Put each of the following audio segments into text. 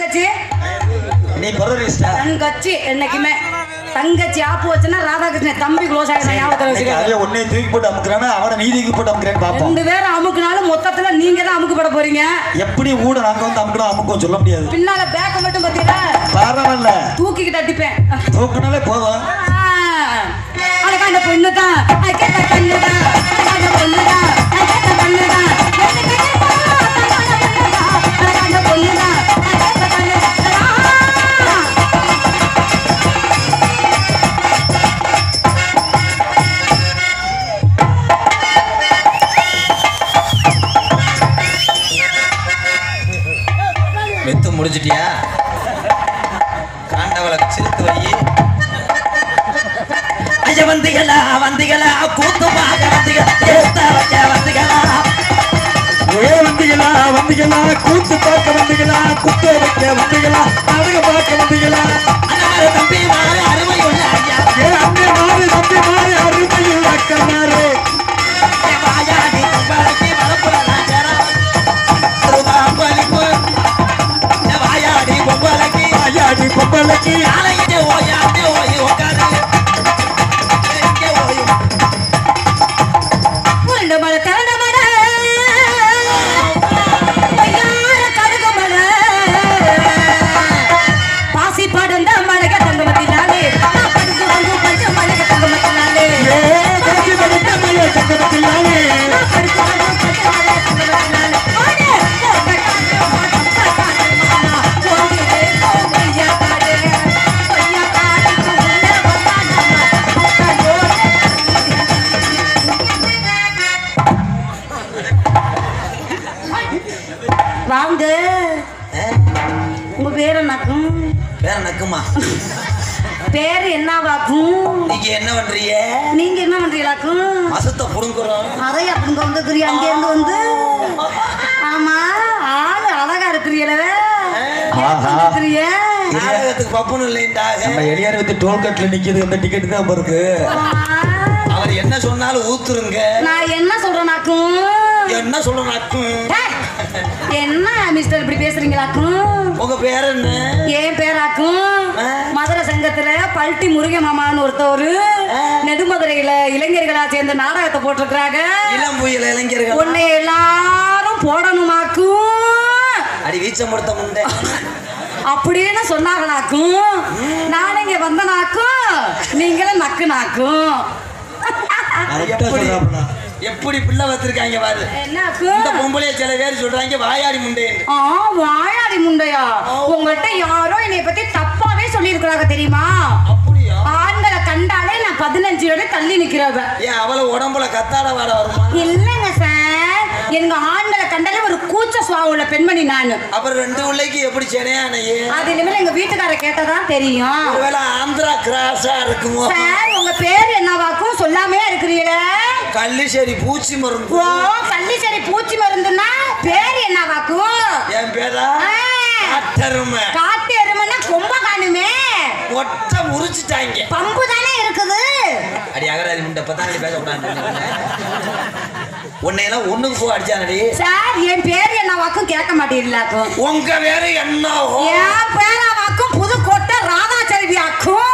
தங்கச்சி நீ பரவரிஸ்டா தங்கச்சி என்னைக்குமே தங்கச்சி ஆப்பு வச்சுன்னா ராதாகிருஷ்ணன் தம்பி க்ளோஸ் ஆகிடும் ஞாபகத்தில் வச்சுக்க அதே உன்னை தூக்கி போட்டு அமுக்குறானா அவனை நீ தூக்கி போட்டு அமுக்குறேன்னு பாப்போம் ரெண்டு பேரும் அமுக்குனாலும் மொத்தத்துல நீங்க தான் அமுக்கப்பட போறீங்க எப்படி ஊட நாங்க வந்து அமுக்கணும் அமுக்கும் சொல்ல முடியாது பின்னால பேக்க மட்டும் பாத்தீங்களா பரவாயில்ல தூக்கிக்கிட்டு அடிப்பேன் தூக்குனாலே போதும் அழகா அந்த பொண்ணு தான் கேட்ட கண்ணு தான் அழகா அந்த பொண்ணு தான் கேட்ட கண்ணு தான் அழகா அந்த பொண்ணு தான் கேட்ட கண்ணு தான் மெத்து முடிச்சிட்டியா காண்டவளை சிரித்து வை ஐயா வந்தீங்களா வந்தீங்களா கூத்து பார்க்க வந்தீங்களா ஏத்த வைக்க வந்தீங்களா ஏ வந்தீங்களா வந்தீங்களா கூத்து பார்க்க வந்தீங்களா குத்து வைக்க வந்தீங்களா அழக பார்க்க வந்தீங்களா அந்த மாதிரி தம்பி மாறு அருமை உள்ள ஐயா ஏ அண்ணே மாறு தம்பி மாறு அருமையில் அக்கமாறு என் வாயாடி கும்பலுக்கு வரப்புல நான் சேரா ரூபா பலிப்பு என் வாயாடி கும்பலுக்கு ஐயாடி பொம்பளைக்கு நாளைக்கு ஓயாட்டி ஓய் உட்காரு இங்கே ஓய் உருண்டு மலை திரண்ட மலை பொய்யார கருகு மலை பாசி படந்த மலைக தங்கமத்தினாலே நான் படுத்து வந்து பஞ்ச மலைக தங்கமத்தினாலே ஏ கட்சி படுத்த மைய சக்கரத்திலானே நான் படுத்து வந்து பஞ்ச மலைக தங்கமத்தினாலே ஓடு ஓடிலே பொய்யா காடு பொய்யா காடுக்கு உள்ள வந்தானம்மா வாங்க உங்க பேர் என்னக்கும் வேற நக்குமா பேர் என்னவாக்கும் நீங்க என்ன பண்றீங்க நீங்க என்ன பண்றீங்களாக்கும் மசத்தை புடுங்குறோம் அதை அப்படிங்க வந்துக்கிறீங்க அங்கே இருந்து வந்து ஆமா ஆளு அழகா இருக்கிறீங்களே ஆஹா. இருக்கிறீங்க நாடகத்துக்கு பப்புன்னு இல்லைண்டாக நம்ம எளியார் வந்து டோல்கேட்ல நிக்குது இந்த டிக்கெட் தான் இருக்கு அவர் என்ன சொன்னாலும் ஊத்துருங்க நான் என்ன சொல்றேனாக்கும் என்ன சொல்லணும் டேய், என்ன மிஸ்டர் இப்படி பேசுறீங்களாக்கும் உங்க பேர் என்ன ஏன் பேராக்கும் ஆ. மதுரை சங்கத்துல பல்ட்டி முருக மாமான்னு ஒருத்தவரு நெடுமதுரையில இளைஞர்களா சேர்ந்த நாடகத்தை போட்டிருக்கிறாங்க இளம் புயல் இளைஞர்கள் உன்னை எல்லாரும் போடணுமாக்கும் அடி வீச்சம் கொடுத்த முண்டை அப்படின்னு சொன்னாங்களாக்கும் நான் இங்க வந்தனாக்கும் நீங்களும் நக்குனாக்கும் எப்படி எப்படி பிள்ளை வச்சிருக்காங்க பாரு இந்த என்னாக்கும் பொம்பளைய சில பேர் சொல்றாங்க வாயாடி முண்டை ஆ வாயாடி முண்டையா உங்கள்கிட்ட யாரோ என்னைய பத்தி தப்பாவே சொல்லியிருக்கிறாங்க தெரியுமா அப்படியா ஆண்களை கண்டாலே நான் பதினஞ்சு வரை தள்ளி நிக்கிறவ ஏன் அவள உடம்புல கத்தாட வாட வருமா இல்லைங்க சார் எங்க ஆண்களை கண்டாலே ஒரு கூச்ச சுவாவம் உள்ள பெண்மணி நானு அப்புறம் ரெண்டு பிள்ளைக்கு எப்படி சென்னையானையே அது இனிமேல் எங்க வீட்டுக்கார கேட்டதான் தெரியும் ஒருவேளை ஆந்திரா கிராஸா இருக்குமோ சார் உங்க பேர் என்னவாக்கும் சொல்லாமே இருக்கிறீங்களே கள்ளிசேரி பூச்சி மருந்து ஓ கள்ளிச்சேரி பூச்சி மருந்துன்னா பேர் என்னவாக்கும் என் பேரா ஆ. காட்டருமை காட்டு எருமைன்னா கொம்ப காணுமே ஒட்ட முறிச்சிட்டாங்க பம்பு தானே இருக்குது அடி அகராதி முண்டை பத்தாங்க பேசக்கூடாது உன்னையெல்லாம் ஒண்ணுக்கு போ அடிச்சானடி சார் என் பேர் என்னவாக்கும் கேட்க மாட்டீங்களாக்கும் உங்க வேற என்ன என் பேராவாக்கும் புதுக்கோட்டை ராதாச்செல்வி ஆக்கும்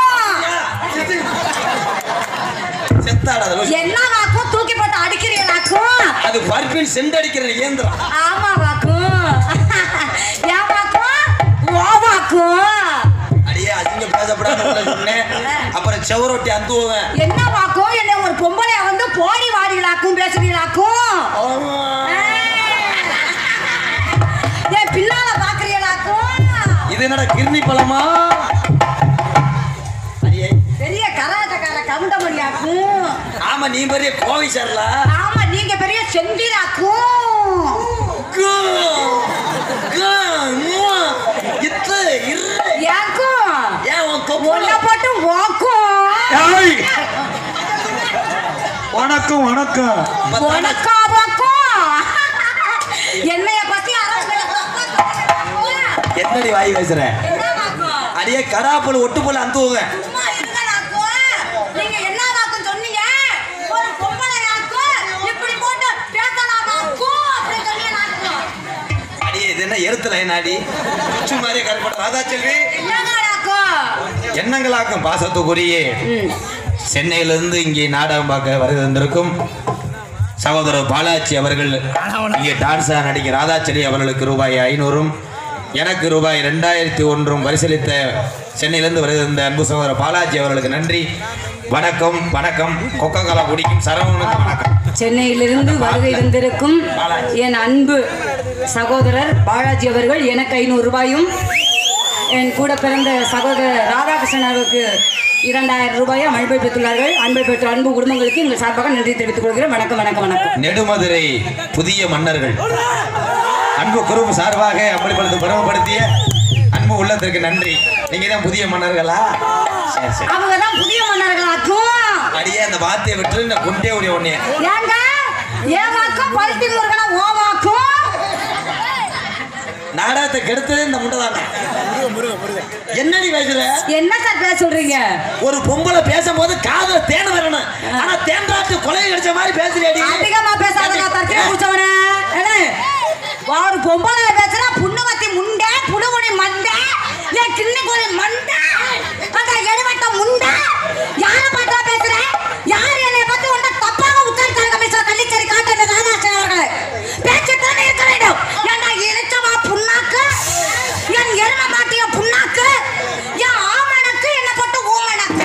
செத்தாடாத என்னவாக்கும் தூக்கி போட்டு அடிக்கிறீங்களாக்கும் அது பருப்பின் செண்டடிக்கிற இயந்திரம் ஆமாவாக்கும் ஏவாக்கும் ஓவாக்கும் அடியே அதிக பேசப்படாத சொன்னேன் அப்புறம் செவரொட்டி அந்துவேன் என்னவாக்கும் என்ன ஒரு பொம்பளைய வந்து போடி வாடிகளாக்கும் பேசுறீங்களாக்கும் என் பின்னால பாக்குறீங்களாக்கும் இது என்னடா கிர்னி பழமா அடியே பெரிய கராட்டக்கார கவுண்டமணியாக்கும் ஆமா நீ பெரிய கோவை சார்லா ஆமா நீங்க பெரிய செந்திலாக்கும் இத்து இரு ஏக்கும் ஏன் உன் ஒன்ன தொப்புல போட்டு ஓக்கும் ஏய்! வணக்கம் வணக்கம் உனக்காவாக்கும் என்னைய பத்தி என்னடி வாய் பேசுற என்னவாக்கும் அடியே கராப்புல ஒட்டு போல அந்துவேன் சும்மா இருங்களாக்கும் நீங்க என்னவாக்கும் சொன்னீங்க ஒரு பொம்பளையாக்கும் இப்படி போட்டு பேசலாமாக்கும் அப்படி சொன்னீங்களாக்கும் அடியே இது என்ன எருத்துல நாடி சும்மாரியே கருப்பட ராதா செல்வி எண்ணங்களாக்கும் பாசத்துக்குரியே சென்னையிலிருந்து இங்கே நாடகம் பார்க்க வருகை வந்திருக்கும் சகோதரர் பாலாஜி அவர்கள் இங்கே டான்ஸா நடிகை ராதாச்செடி அவர்களுக்கு ரூபாய் ஐநூறும் எனக்கு ரூபாய் ரெண்டாயிரத்தி ஒன்றும் பரிசீலித்த சென்னையிலிருந்து வருகிற அன்பு சகோதரர் பாலாஜி அவர்களுக்கு நன்றி வணக்கம் வணக்கம் கொக்கோ கோலா குடிக்கும் சரவணனுக்கு வணக்கம் சென்னையிலிருந்து வருகை இருந்திருக்கும் என் அன்பு சகோதரர் பாலாஜி அவர்கள் எனக்கு ஐநூறு ரூபாயும் என் கூட பிறந்த சகோதரர் ராதாகிருஷ்ணன் அவருக்கு இரண்டாயிரம் ரூபாயும் அன்பை பெற்றுள்ளார்கள் அன்பை பெற்ற அன்பு குடும்பங்களுக்கு எங்கள் சார்பாக நன்றி தெரிவித்துக் கொள்கிறேன் வணக்கம் வணக்கம் வணக்கம் நெடுமதுரை புதிய மன்னர்கள் அன்பு குறும்பு சார்பாக அப்படிப்படுத்த பெருமைப்படுத்திய அன்பு உள்ளத்திற்கு நன்றி நீங்க தான் புதிய மன்னர்களா சரி சரி அவங்க தான் புதிய மன்னர்களாக்கும் அடியே அந்த வார்த்தையை விட்டு நான் குண்டே உடைய உடனே ஏங்க ஏமாக்கும் பருத்தி முருகனா ஓமாக்கும் நாடகத்தை கெடுத்ததே இந்த முண்டை தானே என்னடி பேசுற என்ன சார் பேச சொல்றீங்க ஒரு பொம்பளை பேசும்போது காதுல தேன் வரணும் ஆனா தேன்றாட்டு கொலை கிடைச்ச மாதிரி பேசுறியாடி அதிகமா பேசாத தற்கொலை குடிச்சவன ஒரு பொம்பளை பேசுறா புண்ணுவத்தி முண்டை புடுமுடி மண்டை என் கிண்ணி கோழி மண்டை அந்த எடுவட்ட முண்டை யார பார்த்தா பேசுற யார் என்னை பத்தி உன்ட தப்பாக உத்தரிக்காங்க பேசுற கள்ளிச்சேரி காட்டு ராதாசன் அவர்களே பேச்சு தானே இருக்க வேண்டும் ஏன்டா இழுச்சவா புண்ணாக்கு என் எரும மாட்டிய புண்ணாக்கு என் ஆமணக்கு என்ன போட்டு ஊமணக்கு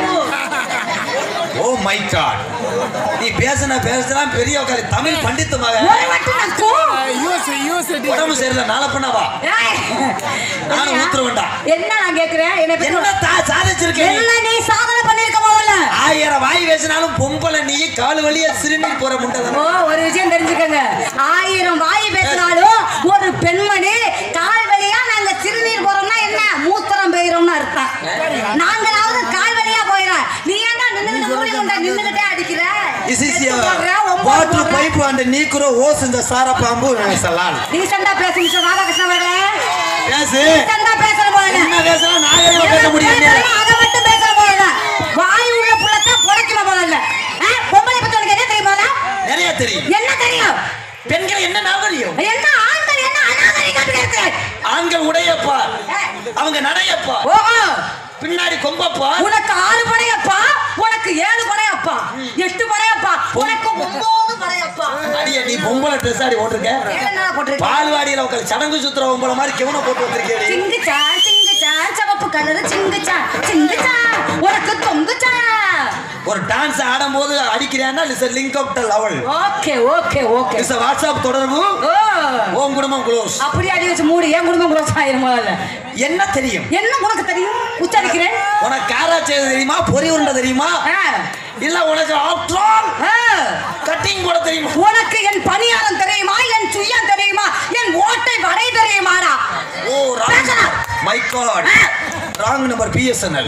ஓ மை காட் நீ பேசுன பேசுனா பெரிய உட்காரு தமிழ் பண்டித்து மக ஒரு மட்டும் நக்கும் உடம்பு சரியில்லை நாளை பண்ணவா ஏய், நானும் ஊத்துருவேன்டா என்ன நான் கேக்குறேன் என்ன பத்தி என்ன தா சாதிச்சிருக்க நீ? என்ன நீ சாதனை பண்ணிருக்க முதல்ல ஆயிரம் வாய் பேசினாலும் பொம்பளை நீ கால் வழியா சிறுநீர் போற முண்டை ஓ ஒரு விஷயம் தெரிஞ்சுக்கங்க ஆயிரம் வாய் பேசினாலும் ஒரு பெண்மணி கால் வழியா நாங்க சிறுநீர் போறோம்னா என்ன மூத்திரம் பெய்யறோம்னு அர்த்தம் நாங்களாவது கால் வழியா போயிடறோம் நீ ஏன்டா நின்னுகிட்டு மூடி கொண்டா நின்னுகிட்டே அடிக்கிற This is எட்டு your போடுற, ஒன்பது water போடுற. pipe and நீக்குற ஓஸ் இந்த சார பாம்பு சலால் டீசெண்டா பேசு மிஸ்டர் ராதாகிருஷ்ணன் அவர்களே பேசு டீசெண்டா பேசுற போல என்ன பேசுறா நான் எவ்வளவு பேச முடியும் பேசுறோம், அதை மட்டும் பேசுற போல இல்ல. வாய் உள்ள புள்ளத்தை புடைக்கிற போல இல்ல. ஆ, பொம்பளை பத்தி உனக்கு என்ன தெரியுமா நிறைய தெரியும் என்ன தெரியும் பெண்கள் என்ன நாகரியம் என்ன ஆண்கள் என்ன அநாகரிகம் இருக்கு ஆண்கள் உடையப்பா அவங்க நடையப்பா ஓஹோ பின்னாடி கொம்பப்பா உனக்கு ஆறு படையப்பா உனக்கு ஏழு படையப்பா எட்டு படையப்பா உனக்கு ஒன்பது படையப்பா அடியே நீ பொம்பளை ட்ரெஸ் ஆடி ஓட்டிருக்க என்ன போட்டிருக்க பால்வாடியில உட்காந்து சடங்கு சுத்துற பொம்பளை மாதிரி கெவன போட்டு வந்திருக்கேடி சிங்குச்சா சிங்குச்சா சிவப்பு கலரு சிங்குச்சா சிங்குச்சா உனக்கு தொங்குச்சா ஒரு டான்ஸ் ஆடும்போது அடிக்கிறான்னா it's link up to level okay okay okay it's WhatsApp தொடர்பு ஓ உன் குடும்பம் க்ளோஸ் அப்படி அடி வச்சு மூடி என் குடும்பம் குளோஸ் ஆயிரும் முதல்ல என்ன தெரியும் என்ன உனக்கு தெரியும் உச்சரிக்கிறேன் உனக்கு காரா செய்வது தெரியுமா பொரி உருண்டை தெரியுமா ஆ, இல்ல உனக்கு ஆஃப்டர் ஆல் ஆ. கட்டிங் போட தெரியுமா உனக்கு என் பணியாரம் தெரியுமா என் சுயம் தெரியுமா என் ஓட்டை வடை தெரியுமாடா ஓ ராங் பேசலாம். My God wrong number BSNL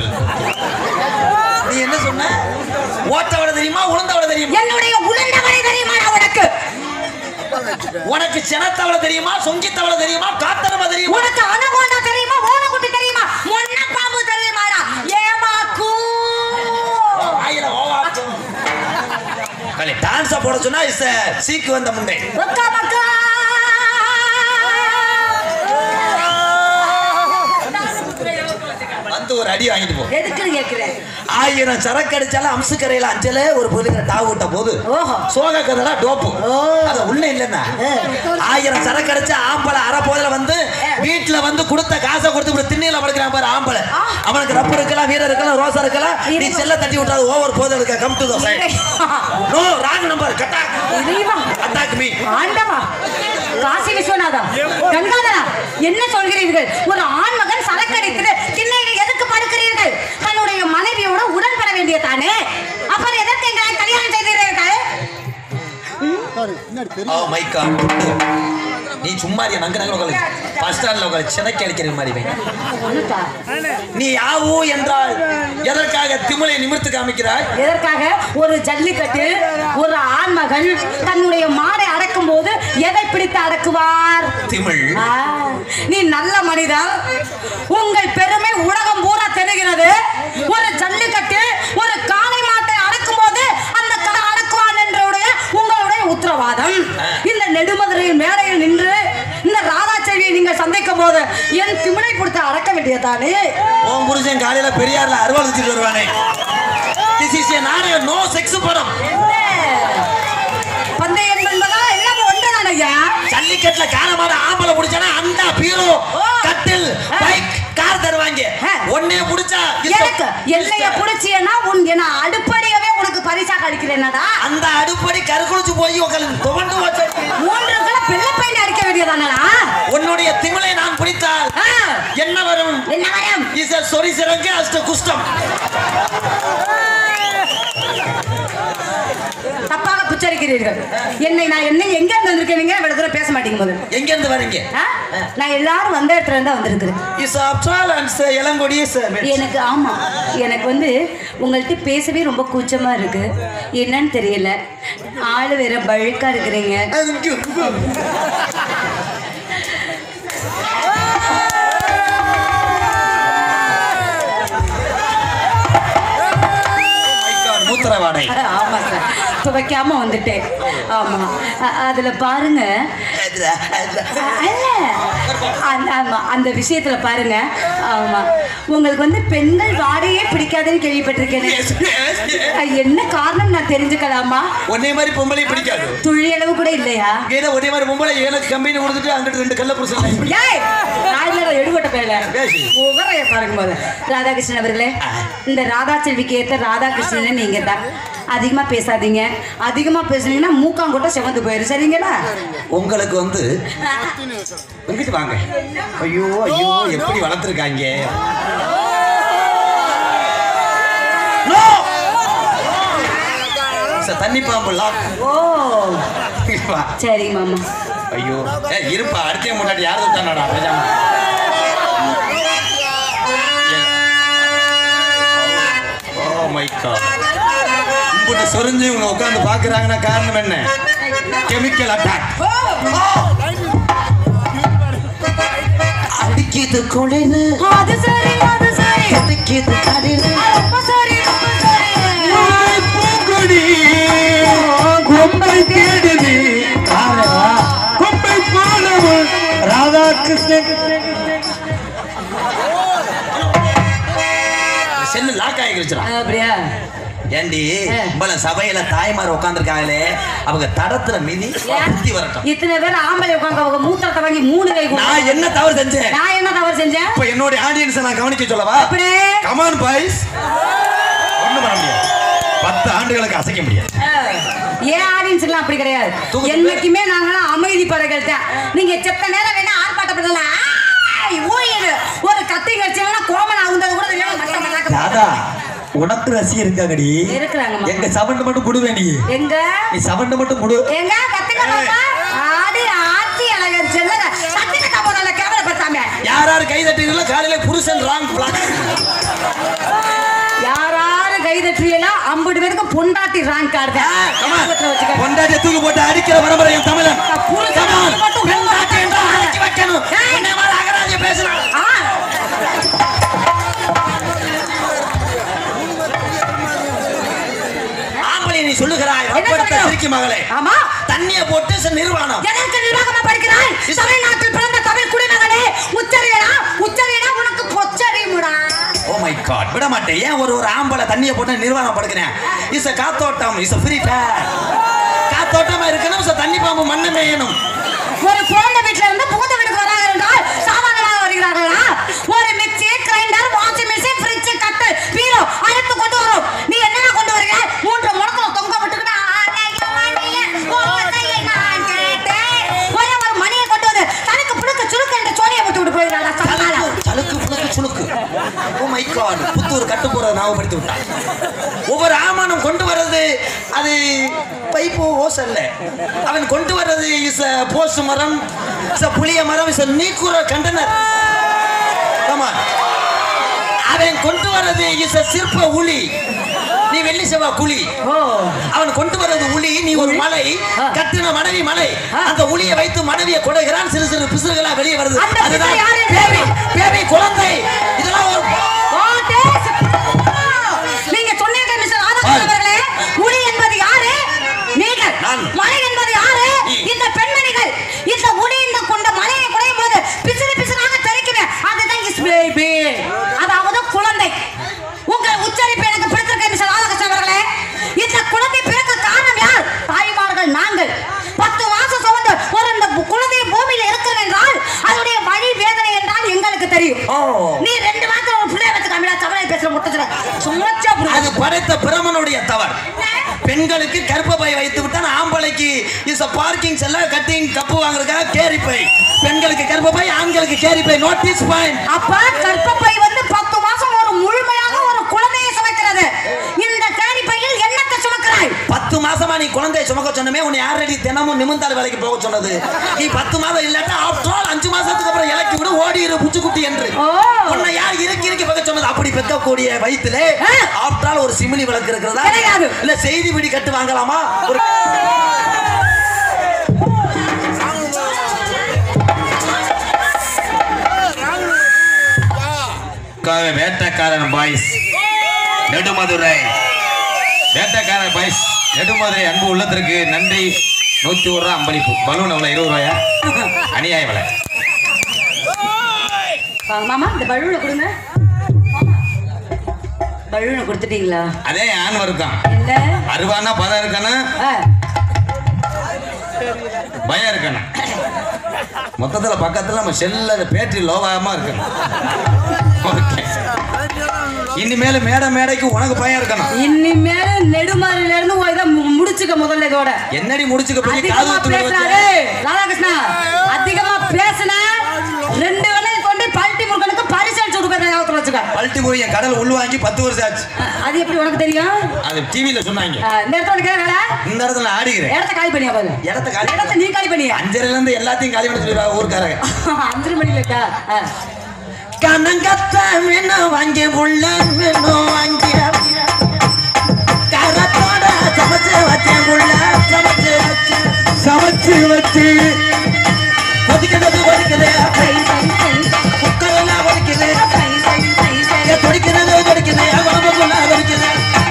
நீ என்ன சொன்ன ஓட்டவட தெரியுமா உளுந்தவட தெரியுமா என்னுடைய உளுந்த வடை தெரியுமாடா உனக்கு உனக்கு சினத்தவள தெரியுமா சொங்கித்தவள தெரியுமா காத்தனம தெரியுமா உனக்கு அனகோண்டா தெரியுமா ஓனக்குட்டி தெரியுமா மொன்ன பாம்பு தெரியுமாடா ஏமாக்கு ஆயிரம் ஓவாட்டும் கலை டான்ஸா போட சொன்னா இஸ் சீக்கு வந்த முன்னே மக்கா மக்கா வந்து ஒரு அடி வாங்கிட்டு போ எதுக்குன்னு கேக்குறேன் ஆயிரம் சரக்கு அடிச்சாலும் அம்சுக்கரையில அஞ்சல ஒரு பொருளுங்கிற டாவு விட்ட போது ஓஹோ சோக கதடா டோப்பு ஓ. அது உள்ள இல்லைன்னா ஆயிரம் சரக்கு அடிச்சா ஆம்பளை அரை போதுல வந்து வீட்டுல வந்து கொடுத்த காசை கொடுத்து இப்படி திண்ணையில படுக்கிறான் பாரு ஆம்பளை அவனுக்கு ரப்பு இருக்கலாம் வீரர் இருக்கலாம் ரோசா இருக்கலாம் நீ செல்ல தட்டி விட்டாது ஓவர் போது இருக்க come to the side no wrong number கட்டா இறைவா அட்டாக் மீ ஆண்டவா காசி விஸ்வநாதா கங்காதரா என்ன சொல்கிறீர்கள் ஒரு ஆண்மகன் சரக்கடித்து திண்ணையில எதுக்கு படுக்கிறீர்கள் தன்னுடைய மனைவியோட உடன்பட வேண்டிய தானே அப்புறம் எதற்கு எங்களை கல்யாணம் செய்தீர்கள் ஓ மை காட் நீ சும்மா இருக்க நங்க நங்க உட்காரு ஃபர்ஸ்ட் ஸ்டாண்ட்ல உட்காரு சினக்கி அடிக்கிற மாதிரி வை நீ யாவோ என்றால் எதற்காக திமிலை நிமிர்த்து காமிக்கிறாய் எதற்காக ஒரு ஜல்லிக்கட்டு ஒரு ஆண்மகன் தன்னுடைய மாடை அடக்கும் போது எதை பிடித்து அடக்குவார் திமிழ் ஆ, நீ நல்ல மனிதன் உங்கள் பெருமை உலகம் பூரா தெரிகிறது ஒரு ஜல்லிக்கட்டு ஒரு காளை மாட்டை அடக்கும் போது அந்த கடை அடக்குவான் என்றுடைய உங்களுடைய உத்தரவாதம் இந்த நெடுமதுரை மேடையில் நின்று இந்த ராதாச்சேரியை நீங்கள் சந்தை இருக்கும் போது என் திமிழை கொடுத்து அடக்க வேண்டியதானே உன் புருஷன் காலையில பெரியார்ல அருவாள் வச்சுட்டு வருவானே திஸ் இஸ் ஏ நாடகம் நோ செக்ஸ் படம் பந்தயம் என்பதா எல்லாமே ஒன்றுதான் ஐயா ஜல்லிக்கட்டுல காலமான ஆம்பளை புடிச்சானா அந்த பீரோ ஓ. கட்டில் பைக் கார் தருவாங்க ஆ. ஒன்னே புடிச்சா இந்த- எனக்கு என்னைய புடிச்சியனா உன் என்ன அடுப்படியவே உனக்கு பரிசா கழிக்கிறேனடா அந்த அடுப்படி கருக்குளிச்சு போய் உங்களுக்கு துவண்டு வச்ச மூன்று கிலோ பிள்ளை பையன் அடிக்க வேண்டியதானடா உன்னுடைய திமிலை நான் பிடித்தால் ஆ, என்ன வரும் என்ன வரம் இஸ் சொரி சிறங்கு அஷ்ட குஷ்டம் தப்பாக புச்சரிக்கிறீர்கள் என்னை நான் என்ன எங்க இருந்து வந்திருக்கேன் நீங்க இவ்வளவு தூரம் பேச மாட்டீங்க போது எங்க இருந்து வரீங்க ஆ? நான் எல்லாரும் வந்த இடத்துல இருந்தா வந்திருக்கிறேன் is after all and Ilangodi sir எனக்கு ஆமா எனக்கு வந்து உங்கள்கிட்ட பேசவே ரொம்ப கூச்சமா இருக்கு என்னன்னு தெரியல ஆளு வேற பழுக்கா இருக்கிறீங்க மூத்திரவாடை ஆமா சார் துவைக்காம வந்துட்டேன் ஆமா அ- அதுல பாருங்க அல்ல அந்த ஆமா அந்த விஷயத்துல பாருங்க ஆமா உங்களுக்கு வந்து பெண்கள் வாடையே பிடிக்காதுன்னு கேள்விப்பட்டிருக்கேன் Yes, yes, yes. என்ன காரணம் நான் தெரிஞ்சுக்கலாமா ஒன்னே மாதிரி பொம்பளை பிடிக்காது துளி அளவு கூட இல்லையா ஏன்னா ஒரே மாதிரி பொம்பளை எனக்கு கம்பெனி கொடுத்துட்டு அங்கிட்டு ரெண்டு கல்ல புருஷன் ஏய் நாயில எடுபட்ட பேல பேசு. உகரைய பாருங்க போது ராதாகிருஷ்ணன் அவர்களே இந்த ராதா செல்விக்கு ஏத்த ராதாகிருஷ்ணன் நீங்க தான் அதிகமா பேசாதீங்க அதிகமா பேசுனீங்கன்னா மூக்காங்கொட்ட செவந்து போயிரு சரிங்களா உங்களுக்கு வந்து இங்கிட்டு வாங்க ஐயோ ஐயோ எப்படி வளர்த்துருக்காங்க No! சார், தண்ணி பாம்பு லாக் ஓ வா. சரி மாமா ஐயோ ஏ இருப்பா அடுத்த முன்னாடி யாரும் தானடா பேசாம ஓ மை காட் உங்கள்கிட்ட சொரிஞ்சு இவங்க உட்காந்து பாக்குறாங்கன்னா காரணம் என்ன கெமிக்கல் அட்டாக் அடிக்கிது கொலைன்னு அது சரி அது சரி அடிக்கிது கடினு ரொம்ப சரி ரொம்ப சரி பூங்கொடி கொம்பை தேடுது கொம்பை போலவும் ராதாகிருஷ்ணன் செல்லு லாக் ஆகிருச்சுடா அப்படியா ஏண்டி ஆ. உங்கள சபையில தாய்மார் உட்காந்துருக்காங்களே அவங்க தடத்துல மிதி புத்தி வரட்டும் இத்தனை பேர் ஆம்பளை உட்காந்து அவங்க மூத்தத்தை வாங்கி மூணு கை கொடு. நான் என்ன தவறு செஞ்சேன் நான் என்ன தவறு செஞ்சேன் இப்ப என்னோட ஆடியன்ஸை நான் கவனிக்க சொல்லவா அப்படி கமான் பாய்ஸ் ஒண்ணும் பண்ண முடியாது பத்து ஆண்டுகளுக்கு அசைக்க முடியாது ஏன் ஆடியன்ஸ் எல்லாம் அப்படி கிடையாது தூக்கு- என்னைக்குமே நாங்களாம் அமைதி பறகள் தான் நீங்க செத்த நேரம் வேணா ஆர்ப்பாட்டப்படலாம் ஆய், ஊயிரு. ஒரு கத்தி கட்சினா கோமன் ஆகுந்தது கூட தெரியாம மட்ட மட்டாக்க ராதா உனக்கு ரசிகர் இருக்காங்கடி இருக்கிறாங்கம்மா. எங்க சவண்டு மட்டும் முடுவே நீ எங்க நீ சவண்டு மட்டும் முடு எங்க கத்துக்க பாப்பா ஆடி ஆத்தி அழகன் செல்லுங்க கத்துக்க போறல கேவலப்படுத்தாம யார் யார் கை தட்டுறீங்களோ காலையில புருஷன் ராங் பிளாக் யாராரு கை தட்டுறீங்களோ ஐம்பது பேருக்கு பொண்டாட்டி ரேங்க் கார்டு வச்சுக்க பொண்டாட்டிய தூக்கி போட்டு அடிக்கிற பரம்பரையும் தமிழன் புருஷன் Come on. மட்டும் பெண்டாட்டி என்றால் அடக்கி வைக்கணும் ஏய். உன்னை மாதிரி அகராதிய பேசுறான் ஆ ஆம்பளை நீ சொல்லுகிறாய் என்ன ரப்பெடுத்த சொல்லணும்? சிரிக்கி மகளே ஆமா தண்ணிய போட்டு சில நிர்வாணம் எதற்கு நிர்வாகமா படிக்கிறாய் தமிழ்நாட்டில் பிறந்த தமிழ் குடிமகனே உச்சரியடா உச்சரியடா உனக்கு பொச்சரிமுடா ஓ மை காட் விட மாட்டேன் ஏன் ஒரு ஒரு ஆம்பளை தண்ணிய போட்டு நிர்வாணம் படுக்கிறேன் இஸ் காத்தோட்டம் இஸ் ஃப்ரீ ஃபயர் காத்தோட்டமா இருக்கணும் இஸ் தண்ணி பாம்பு மண்ணு மேயணும் ஒரு குழந்தை வீட்டுல இருந்து புகுந்த வீட்டுக்கு வராங்க என்றால் சாமான்களாக வருகிறார்களா ஒரு mixie grinder washing machine fridge கட்டு பீரோ அடுத்து கொண்டு வரும் நீ என்னென்ன கொண்டு வருகிற மூன்று முடக்கம் தொங்க விட்டுக்கிட்டு ஆனைய மணிய, ஓசையை நான் கேட்டேன். ஒரே ஒரு மணியை கொண்டு வந்து தனக்கு புடுக்க சுருக்க என்று சோழியை விட்டு விட்டு போயிடறாடா சமாளா சலுக்கு சலுக்கு புழுக்கு சுளுக்கு ஓ மை காட் புத்தூர் கட்டு போறத ஞாபகப்படுத்தி விட்டான் ஒவ்வொரு ஆமானம் கொண்டு வர்றது அது பைப்பு ஓஸ் அல்ல அவன் கொண்டு வர்றது இஸ் போஸ் மரம் இஸ் புளிய மரம் இஸ் நீக்குற கண்டனர் ஆமா அவன் கொண்டு வர்றது இஸ் சிற்ப உளி நீ வெள்ளி செவ்வா குழி ஓ அவன் கொண்டு வர்றது உளி நீ ஒரு மலை ஆ. கட்டின மனைவி மலை ஆ. அந்த உளியை வைத்து மனைவியை கொடுகிறான் சிறு சிறு பிசுறுகளா வெளியே வருது அந்த பிசுறு அதுதான் யாரு? பேபி பேபி குழந்தை இதெல்லாம் ஒரு ஓட்டே நீங்க சொன்னீங்க மிஸ்டர் ராதாகிருஷ்ணன் அவர்களே உளி என்பது யாரு நீங்கள் நான். மலை என்பது யாரு நீ. இந்த பெண்மணிகள் இந்த உளி இந்த கொண்ட மலையை குறையும் போது பிசிறு பிசிறாக தெரியும் ஓ நீ ரெண்டு மாசம் ஒரு பிள்ளைய வச்சு காமிடா தமிழை பேசுற முட்டத்துல சும்மாச்சா அது படைத்த பிரமனுடைய தவறு பெண்களுக்கு கர்ப்பப்பை வைத்து விட்டால் ஆம்பளைக்கு இஸ் பார்க்கிங் செல்ல கட்டிங் கப்பு வாங்குறதுக்காக கேரி பை பெண்களுக்கு கர்ப்பப்பை ஆண்களுக்கு கேரி பை நோட்டீஸ் பாயிண்ட் அப்ப கர்ப்பப்பை வந்து பத்து மாசம் ஒரு முழுமையாக ஒரு குழந்தையை சுமக்கிறது இந்த கேரி பையில் என்னத்தை சுமக்கிறாய் பத்து மாசமா நீ குழந்தைய சுமக்க சொன்னமே உன்னை யாரடி தினமும் நிமிந்தாள் வேலைக்கு போக சொன்னது நீ பத்து மாதம் இல்லாட்டா ஆஃப்டர் ஆல் அஞ்சு மாசத்துக்கு அப்புறம் இலக்கி விடு ஓடிரு புச்சுக்குட்டி என்று ஓ. உன்னை யார் இறுக்கி இறுக்கி பக்க சொன்னது அப்படி பெக்கக்கூடிய வயித்துல ஆ. ஆஃப்டர் ஆல் ஒரு சிமிலி விளக்கு இருக்கிறதா கிடையாது. இல்ல செய்தி பிடி கட்டு வாங்கலாமா ஒரு க- வேட்டக்காரன் பாய்ஸ் நெடுமதுரை வேட்டக்காரன் பாய்ஸ் நெடுமதுரை அன்பு உள்ளத்திற்கு நன்றி நூத்தி ஒரு ரூபா அம்பளிப்பு பலூன் எவ்வளவு இருபது ரூபாயா அநியாய விலை வாங்க, மாமா இந்த பலூனை கொடுங்க பலூனை கொடுத்துட்டீங்களா அதே ஆண் இருக்கான் இல்ல அருவானா பதம் இருக்கணும் ஆ, பயம் இருக்கணும் மொத்தத்துல பக்கத்துல நம்ம செல்ல பேட்டரி லோவாம இருக்கணும் ஓகே இனிமேல் மேடை மேடைக்கு உனக்கு பயம் இருக்கணும் இனிமேல நெடுமாறில இருந்து ஒரு இதை மு- முடிச்சுக்க முதல்ல இதோட என்னடி முடிச்சுக்க போய் காது அதிகமா குத்துல பேசினாரு வச்சு ராதாகிருஷ்ணா அதிகமா பேசினா ரெண்டு வேலையும் கொண்டு பல்ட்டி முருகனுக்கு பரிசளிச்சு கொடுக்கறத ஞாபகத்துல வச்சுக்க பல்ட்டி போய் என் கடல் உள் வாங்கி பத்து வருஷம் ஆச்சு அ, அது எப்படி உனக்கு தெரியும் அது டிவியில சொன்னாங்க அ, இந்த இடத்துல உனக்கு என்ன வேலை இந்த இடத்துல நான் ஆடிக்கிறேன் இடத்த காலி பண்ணியா பாரு இடத்த காலி இடத்த நீ காலி பண்ணியா அஞ்சரைல இருந்து எல்லாத்தையும் காலி பண்ண சொல்லிடுவாங்க ஊருக்காரங்க அஞ்சு மணில இருக்கா அ. கனங்கத்த வேணும் வாங்கி உள்ள வேணும் வாங்கி கரத்தோட சமைச்சு வச்சேன் உள்ள சமைச்சு வச்சு சமைச்சு வச்சு கொதிக்கிறது கொதிக்குது சை, சை, சை, குக்கர் எல்லாம் கொதிக்குது சை, சை, சை, சை. துடிக்கிறது துடிக்குது உடம்புக்குள்ள துடிக்குது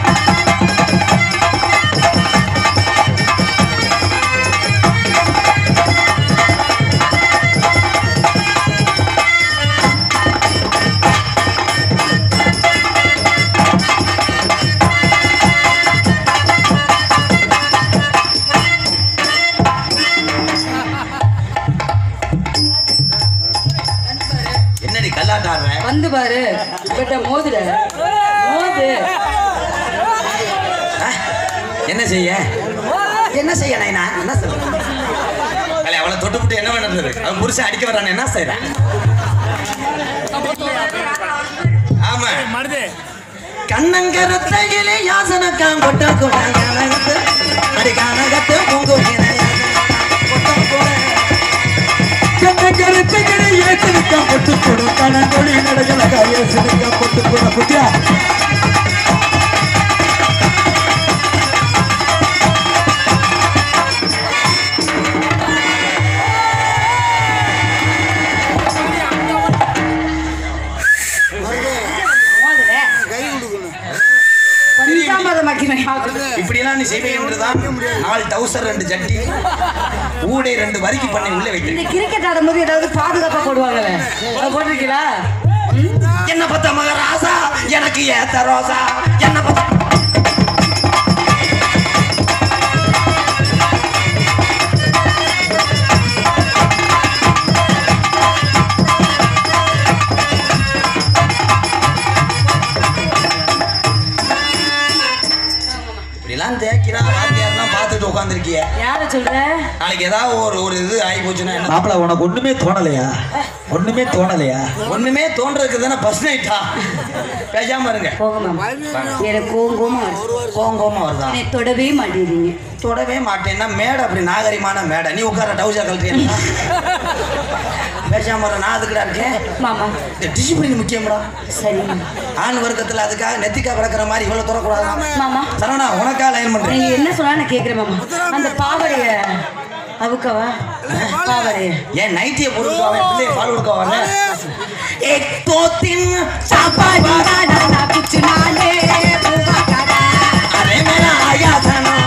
என்னடி கல்லாட்ட ஆடுற வந்து பாரு இவட்ட மோதுட மோது ஆ? என்ன செய்ய என்ன செய்ய நைனா என்ன சொல்ற அலே அவளை தொட்டுப்புட்டு என்ன பண்ணுறது அவன் புருஷன் அடிக்க வரான் என்ன செய்யறான் ஆமா கண்ணங்கரத்தையிலே யாசனக்காம் கொட்ட கூட கனகத்து அடி கனகத்து பொங்குகிற கண்ண கருத்துக்களை ஏற்றிருக்க பொட்டு கொடு கணங்கொழி நடகலக ஏசிருக்க பொட்டு கொடு புத்தியா மோதுட பஞ்சாமரம் ஆக்கினேன் இப்படியெல்லாம் நீ செய்வே என்றுதான் நாலு டவுசர் ரெண்டு ஜட்டி ஊடை ரெண்டு வரிக்கு பண்ணி உள்ள வைக்கிறேன் இந்த கிரிக்கெட் ஆடும்போது ஏதாவது பாதுகாப்பா போடுவாங்கல்ல அது போட்டிருக்கீங்களா என்ன பத்த மகராசா எனக்கு ஏத்த ரோசா என்ன பத்த இப்படிலாம் தேய்க்கிறான் வாத்தியார்லாம் பார்த்துட்டு உட்காந்துருக்கிய யார சொல்ற நாளைக்கு ஏதாவது ஒரு ஒரு இது ஆகி போச்சுன்னா என்ன மாப்பிள உனக்கு ஒண்ணுமே தோணலையா ஒண்ணுமே தோணலையா ஒண்ணுமே தோன்றதுக்கு தானே ஃபர்ஸ்ட் நைட்டா பேசாம இருங்க போங்க மாமா எனக்கு கோங்கோமா வருது. கோங்கோமா வருதா என்னை தொடவே மாட்டேறீங்க தொடவே மாட்டேன்னா மேடை அப்படி நாகரிகமான மேடை நீ உட்கார டவுசர் கழட்டியா பேசாம இரு, நான் அதுக்குடா இருக்கேன் மாமா இந்த டிசிப்ளின் முக்கியம்டா சரி ஆண் வர்க்கத்துல அதுக்காக நெத்திக்கா கிடக்கிற மாதிரி இவ்வளவு தரக்கூடாது மாமா சரவணா உனக்கா லைன் பண்றேன் நீங்க என்ன சொன்னா நான் கேக்குறேன் மாமா அந்த பாவடைய அவுக்கவா பாவடைய ஏன் நைட்டிய பொருட்கள் அவன் பிள்ளைய பால் கொடுக்க வரல एक दो तीन சாப்பாடு अरे मेरा आया था ना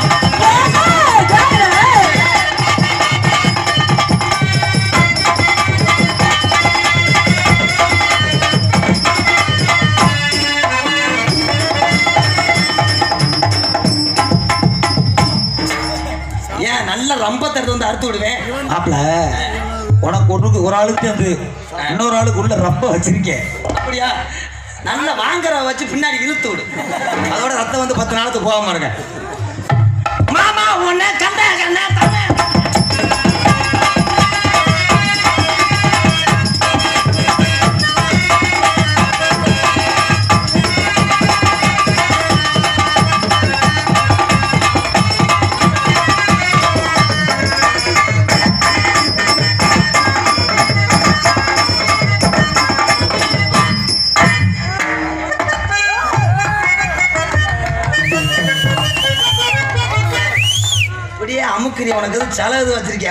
ஏன் நல்ல ரம்பத்தை எடுத்து வந்து அறுத்து விடுவேன் மாப்பிள உனக்கு ஒண்ணுக்கு ஒரு ஆளுக்கு அந்த இன்னொரு ஆளுக்கு உள்ள ரொம்ப வச்சிருக்கேன் அப்படியா நல்ல வாங்குற வச்சு பின்னாடி இழுத்து விடு அதோட ரத்தம் வந்து பத்து நாளுக்கு போகாம இருக்க மாமா உன்னை கண்ட கண்ட தந்த அப்படியே அமுக்குறி உனக்கு எதுவும் செலவு எதுவும் வச்சிருக்கியா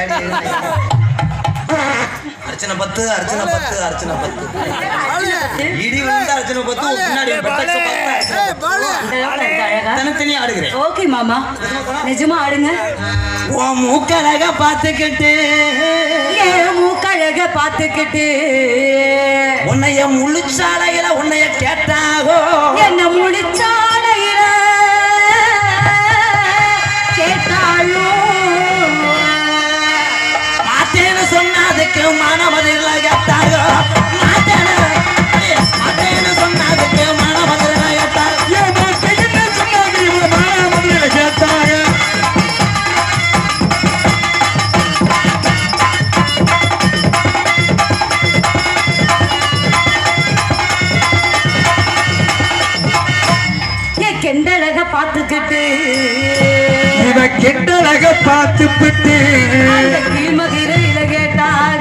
அர்ச்சனை பத்து அர்ச்சனை பத்து அர்ச்சனை பத்து இடி வந்து அர்ச்சனை பத்து உன் பின்னாடி ஒரு பெட்டக்ஸ் பத்து அழகா தனித்தனியா ஆடுகிறேன் ஓகே மாமா நிஜமா ஆடுங்க உன் மூக்கழக பார்த்துக்கிட்டு ஏன் மூக்கழக பார்த்துக்கிட்டு உன்னைய முழுச்சாலையில உன்னைய கேட்டாகோ என்ன முடிச்சாலையில கேட்டாலும் மாட்டேன்னு சொன்னதுக்கு மனமதில கேட்டாகோ மாட்டேன்னு அடே, மாட்டேன்னு சொன்னதுக்கு மனமதில கேட்டாகோ ஏன் மாட்டேன்னு சொன்னாங்க இவங்க மானாமதுரையில கேட்டாங்க என் கெண்டழக பார்த்துக்கிட்டு இவ கெட்டழக பார்த்துப்பிட்டு அந்த கீழ்மதிரையில கேட்டாக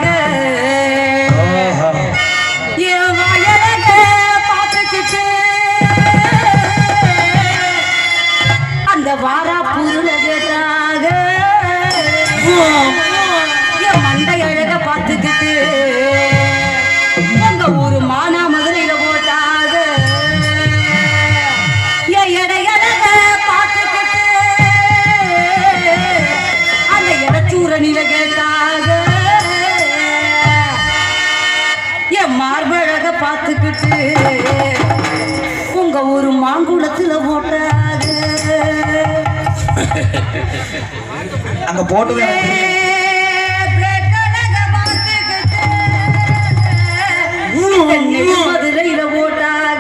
என் வயலக பார்த்துக்கிட்டு அந்த வாரா புருள கேட்டாக என் மண்டை அழக பார்த்துக்கிட்டு உங்க ஊரு மானா மதுரையில போட்டாக என் எடையழக பார்த்துக்கிட்டு அந்த இடச்சூரணியில கேட்டாக என் மார்பழக பார்த்துக்கிட்டு உங்க ஊரு மாங்குளத்துல போட்டாக அங்க போட்டது எனக்கு தெரியும். மதுரையில போட்டாக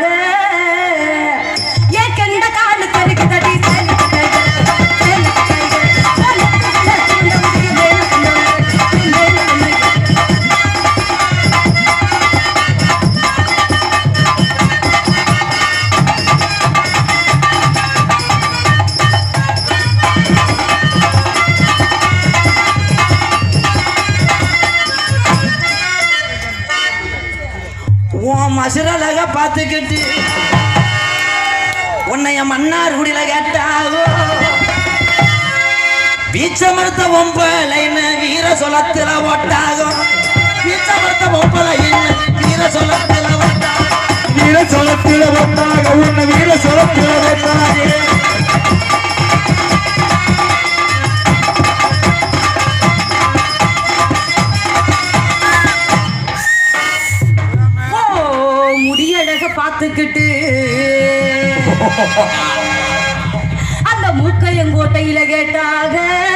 ஏன் கெண்ட காலு கருக்கு தடி சேலுக்கு கைகள், சேலுக்கு கைகள், சேலுக்கு கைகள், சுண்ட முடிய மேல கொண்டு வந்து, மேல கொண்டு வந்து. உன் மசுரழக பார்த்துக்கிட்டு உன்னைய மன்னார் குடியில கேட்டாகோ வீச்சமர்த்த பொம்பளைன்னு வீர சொலத்துல ஓட்டாகோ வீச்சமர்த்த பொம்பளைன்னு வீர சொலத்துல ஓட்டாகோ வீர சொலத்தில வந்தாங்க உன்னை வீர சொலத்தில வந்தாங்க ஓ முடியழக பார்த்துக்கிட்டு அந்த மூக்கையங்கோட்டையில கேட்டாக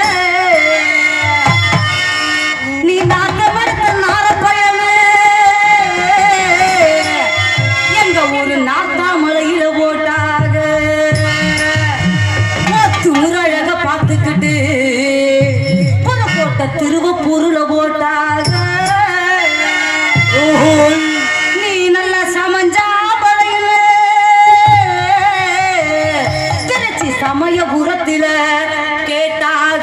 நீ நாத்த மறுத்த நாரப்பழமே எங்க ஊரு நாத்தாமலையில போட்டாக ஓ துணுரழக பார்த்துக்கிட்டு புற போட்ட திருவப்பூருல போட்டாக நீ நல்ல சமஞ்சா பழையில திருச்சி சமயபுரத்தில கேட்டாக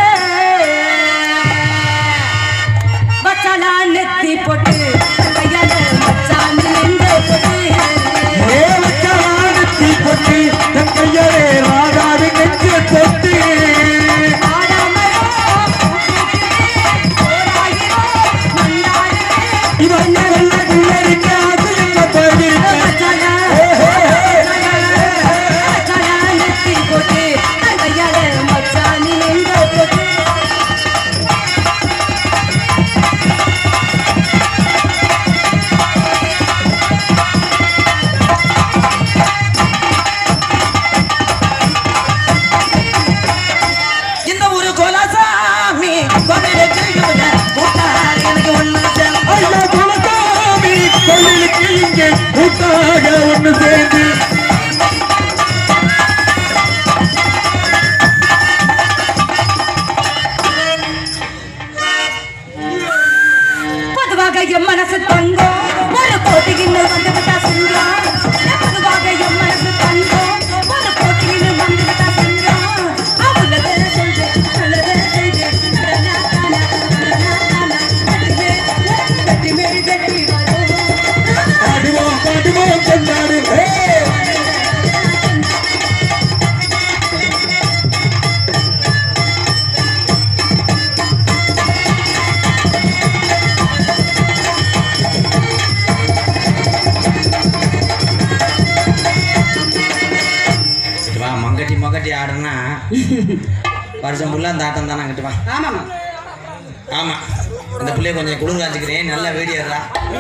பச்சலா நெத்தி போட்டு கையால மச்சான் எங்க போட்டு ஏவச்சானத்தி கொட்டி தன் கையரே ராகாவி நெஞ்சு தொட்டு ஆடாமலோ கூப்பிட்டு போடா இங்கே கூட்டாக ஒன்று சேர்ந்து பொதுவாக என் மனசு தங்கம் ஒரு போட்டியில் வந்து விட்டா சிங்கம் பொதுவாக என் மனசு தங்கம் ஒரு போட்டியில் வந்து விட்டா சிங்கம் அவ்வளவு சொல்று நல்லது செய்து கடனா காணா கடனா காணா கட்டி மேல் கட்டி வரும் பாடுவோம் பாடுவோம் கொண்டாடு ஹே! இங்கிட்டு வா மங்கட்டி மங்கட்டி ஆடுனா வருஷம் ஃபுல்லாக அந்த ஆட்டம் தானே அங்கிட்டு வா ஆமாமா ஆமாம் இந்த பிள்ளைய கொஞ்சம் குளிர் காய்ச்சிக்கிறேன் நல்லா வேடியாடுறா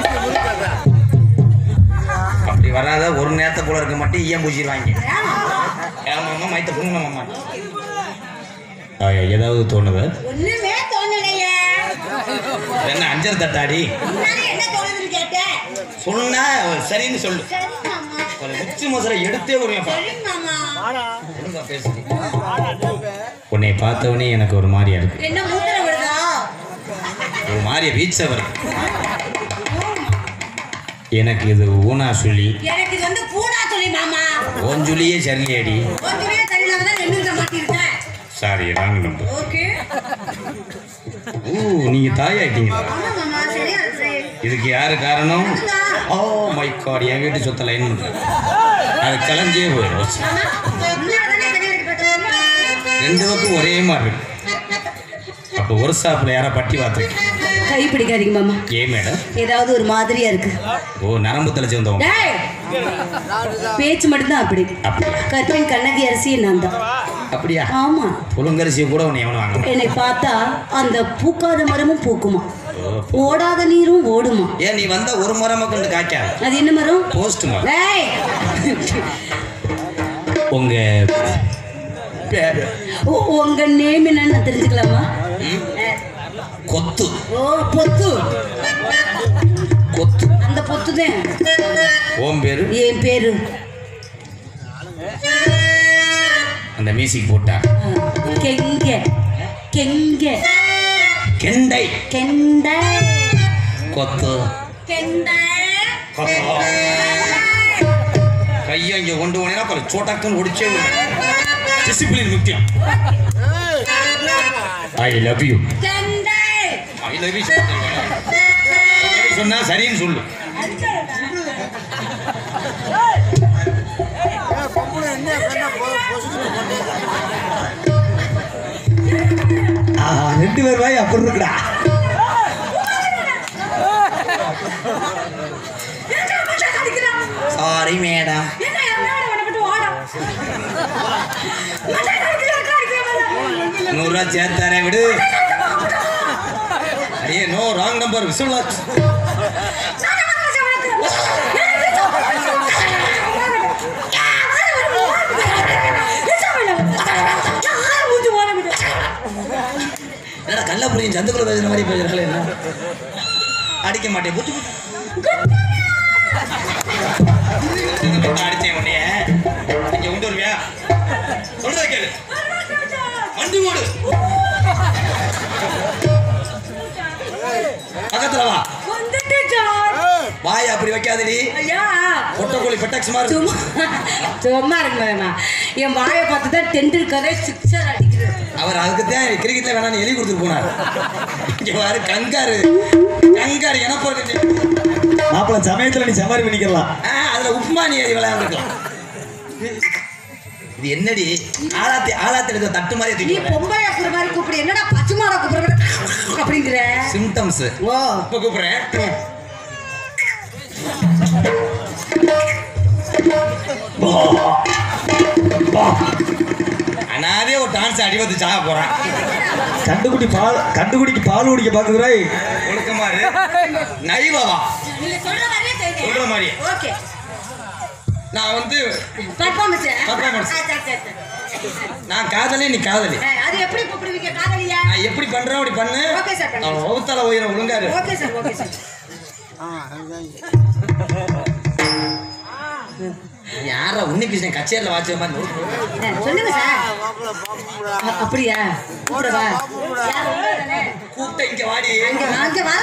அப்படி வராத ஒரு நேரத்தை போல இருக்க மட்டும் ஈயம் பூச்சிடுவாங்க ஏமாமா மைத்த புங்கமாமா ஏதாவது தோணுது ஒண்ணுமே தோணலையே என்ன அஞ்சல் தட்டாடி முன்னாடி என்ன தோணுதுன்னு கேட்டேன் சொன்னா சரின்னு சொல்லு சரி மாமா ஒரு உச்சி மோசரை எடுத்தே விடுவேன் சரி மாமா ஒழுங்கா பேசு உன்னை பார்த்தவனே எனக்கு ஒரு மாதிரியா இருக்கு என்ன மூத்திர விடுதா ஒரு மாதிரியா வீச்ச வருது எனக்கு இது ஊனா சொல்லி எனக்கு இது வந்து பூனா சொல்லி மாமா ஓஞ்சுலியே சரியாடி கொஞ்சமே சரியில்லாம தான் நின்றுங்க மாட்டிருக்கேன் சாரி ராங் நம்பர் ஓகே ஊ நீங்க தாயாயிட்டீங்களா ஆமா மாமா சரியா இருக்கு இதுக்கு யாரு காரணம் ஓ மை காட் என் வீட்டு சொத்த லைன் பண்றேன் அது கலைஞ்சே போயிடும் மாமா முன்னாடி தானே சரியா இருக்கு பார்த்தா ரெண்டு பக்கம் ஒரே மாதிரி இருக்கு அப்போ ஒரு ஸ்டாப்ல யாரா பட்டி பார்த்துருக்கு கை பிடிக்காதீங்க மாமா ஏன் மேடம் ஏதாவது ஒரு மாதிரியா இருக்கு ஓ நரம்பு தலைச்சு வந்தவங்க டேய் பேச்சு மட்டும்தான் அப்படி அப்படியா கற்பின் கண்ணகி அரிசியை நான் தான் அப்படியா ஆமா புழுங்கரிசியை கூட உன்னை எவனும் வாங்க என்னை பார்த்தா அந்த பூக்காத மரமும் பூக்குமா ஓ. ஓடாத நீரும் ஓடுமா ஏன் நீ வந்த ஒரு மரமா கொண்டு காய்க்காது அது என்ன மரம் போஸ்ட் மரம் டேய் உங்க பேரு உ- உங்க நேம் என்னன்னு தெரிஞ்சுக்கலாமா ம்? அஹ், கொத்து ஓ பொத்து கொத்து அந்த பொத்து தான் ஓம் பேரு என் பேரு அந்த மியூசிக் போட்டா அஹ், கெங்க கெங்க கெண்டை கெண்ட கொத்து கெண்ட கொத்து. கையை இங்க கொண்டு போனீங்கன்னா அப்புறம் சோட்டாக்குன்னு ஒடிச்சே டிசிப்ளின் முக்கியம் ஐ லவ் யூ கெண்ட ஐ லவ் யூ சொன்னா சரின்னு சொல்லு ஆஹா, ரெண்டு பேர் வாய் அப்படி இருக்குடா சாரி மேடம் என்ன என்ன உன்னை விட்டு ஓடும் நூறுரூவா சேர்த்தாரே விடு அடியே நோ ராங் நம்பர் விசுவலாச் என்னடா கள்ளப்புரியும் சந்துக்குள்ள பேசுற மாதிரி பேசுறாங்களே என்ன அடிக்க மாட்டேன் குத்து குத்து அடிச்சேன் உன்னைய இங்க கொண்டு வருவியா சொல்றத கேளு வண்டி ஓடு பக்கத்துல வா வாய் அப்படி வைக்காதடி பொட்டக்கோழி பெட்டக்ஸ் மாதிரி சும்மா சும்மா இருக்குமா என் வாயை பார்த்து தான் டெண்டுல்கரே சிக்ஸர் அடிக்கிறது அவர் அதுக்கு தான் கிரிக்கெட்ல வேணாம்னு எழுதி கொடுத்துட்டு போனார் இங்க பாரு கங்காரு கங்காரு எனக்கு இருக்கு. மாப்பிள்ள சமயத்துல நீ சமாரி பண்ணிக்கலாம் ஆ, அதுல உப்புமா நீ ஏறி விளையாண்டுருக்கலாம் இது என்னடி ஆளாத்தி ஆளாத்தி எடுக்கிற தட்டு மாதிரி நீ தூக்கி போற. பொம்பளை கூப்பிடுற மாதிரி கூப்பிடு என்னடா பச்சுமாடா கூப்பிடுற அப்படிங்கிற சிம்டம்ஸ் ஓ இப்ப கூப்பிடுறேன் அனாதே ஒரு டான்ஸ் அடிபத்து சாக போறான் கண்டுக்குட்டி பால் கண்டுக்குட்டிக்கு பால் குடிக்க பாக்குறாய் ஒழுக்கமா இரு நைவவா நீங்க சொல்ற மாதிரியே செய்யுங்க சொல்ற மாதிரி ஓகே நான் வந்து பர்ஃபார்மன்ஸ் Performance. நான் காதலி நீ காதலி அது எப்படி கூப்பிடுவீங்க காதலியா நான் எப்படி பண்றேன் அப்படி பண்ணு Okay, sir, பண்ணுங்க. அவன் வகுத்தால உயிரை ஒழுங்காரு ஓகே சார் ஓகே சார் யாரா உன்னிகிருஷ்ணன் கச்சேரியில் வாட்ச மாதிரி ஆ, சொல்லுங்க சார் அ- அப்படியா கூப்பிடவா யார் உங்க தானே? கூப்பிட்ட இங்க வாடி அங்க வா, அங்க வா